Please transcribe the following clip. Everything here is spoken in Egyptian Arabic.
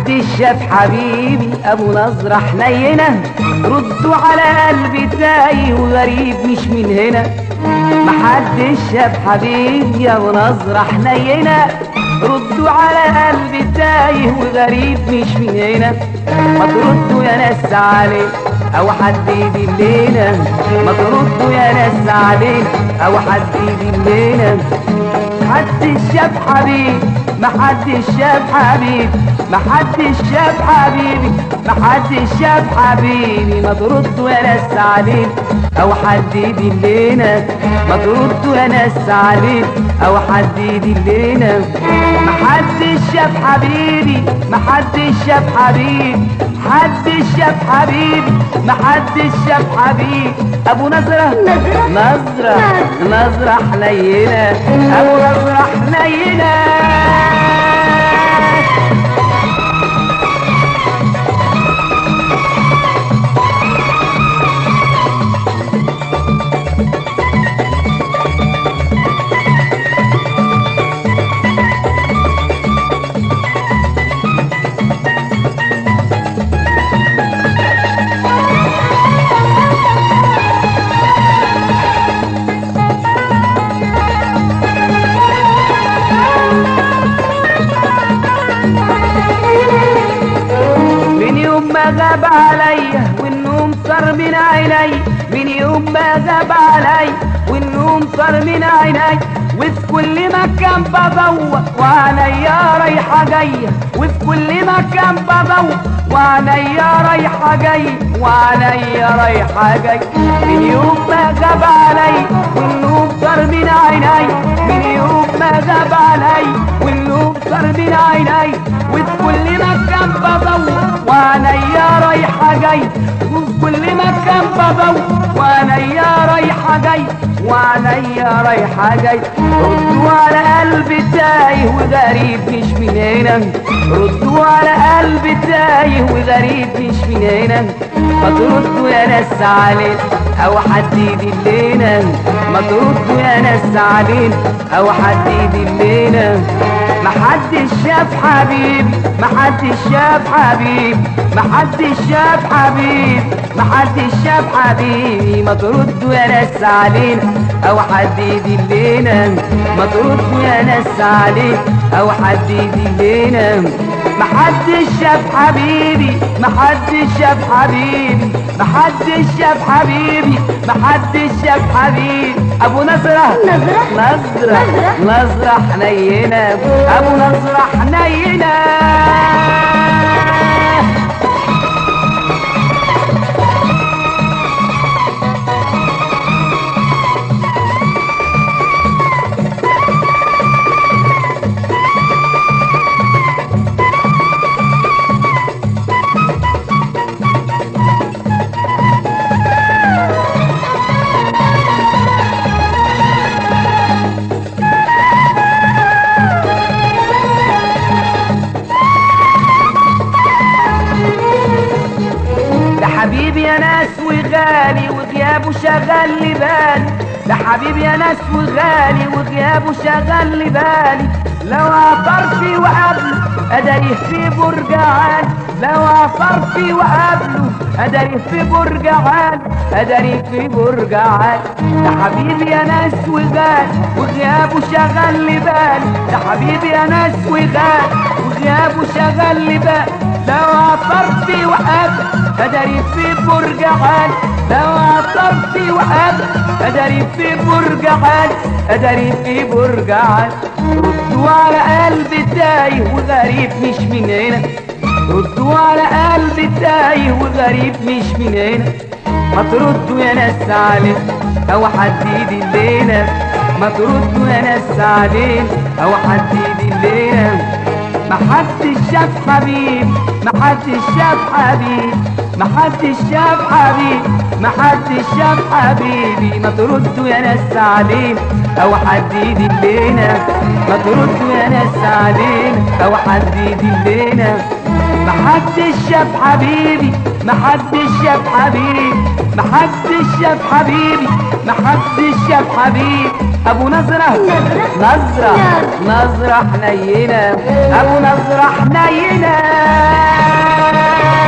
محدش شاف حبيبي ابو نظرة حنينة ردوا على قلبي تايه وغريب مش من هنا محدش شاف حبيبي ابو نظرة حنينة ردوا على قلبي تايه وغريب مش من هنا ما تردوا يا ناس عليه او حد يدلنا ما تردوا يا ناس علينا او حد يدلنا محدش شاف حبيبي محدش شاف حبيبي محدش شاف حبيبي محدش شاف حبيبي ما تردوا يا ناس علينا او حد يدلنا ما تردوا يا ناس علينا او حد يدلنا محدش شاف حبيبي محدش شاف حبيبي محدش شاف حبيبي محدش شاف حبيبي ابو نظرة نظرة؟ نظرة نظرة حنينة ابو نظرة حنينة من يوم ما غاب عليا والنوم صار من عيني من يوم ما غاب عليا والنوم صار من عيني وفي كل مكان بدور وعليا رايحة جاية وفي كل مكان بدور وعليا رايحة جاية وعليا رايحة جاية من يوم ما غاب عليا والنوم صار من عيني من يوم ما غاب عليا والنوم صار من عيني وفي كل مكان بدور وعليا رايحة جاي وفي كل مكان بدور وعليا رايحة جاي وعليا رايحة جاي ردوا على قلبي تايه وغريب مش من هنا ردوا على قلبي تايه وغريب مش من هنا ما تردوا يا ناس علينا او حد يدلنا ما تردوا يا ناس علينا او حد يدلنا محدش شاف حبيبي محدش شاف حبيبي محدش شاف حبيبي محدش شاف حبيبي ما تردوا يا ناس علينا او حد يدلنا ما تردوا يا ناس علينا او حد يدلنا محدش شاف حبيبي محدش شاف حبيبي محدش شاف حبيبي محدش شاف حبيبي ابو نصرة نظرة؟ نظرة نظرة حنينة ابو نظرة حنينة ده حبيبي يا ناس وغالي وغيابه شغل لي بالي ده حبيبي يا ناس وغالي وغيابه شغل لي بالي لو عثر في وقبله ادري في برج عالي لو عثر في وقبله ادري في برج عالي ادري في برج عالي ده حبيبي يا ناس وغالي وغيابه شغل لي بالي ده حبيبي يا ناس وغالي وغيابه شغل لي بالي لو عثرت وقبل ادري في برج عالي لو عثرت وقبل ادري في برج عالي ادري في برج عالي ردوا على قلبي تايه وغريب مش من هنا ردوا على قلبي تايه وغريب مش من هنا ما تردوا يا ناس علينا او حد يدلنا ما تردوا يا ناس علينا او حد يدلنا محدش شاف حبيب محدش شاف حبيب محدش شاف حبيب ما حدش شاف حبيبي ما تردوا يا ناس علينا او حد يدلنا ما تردوا يا ناس علينا او حد يدلنا ما حدش شاف حبيبي ما حدش شاف حبيبي ما حدش شاف حبيبي ما حدش شاف حبيبي ابو نظرة نظرة نظرة حنينة ابو نظرة حنينة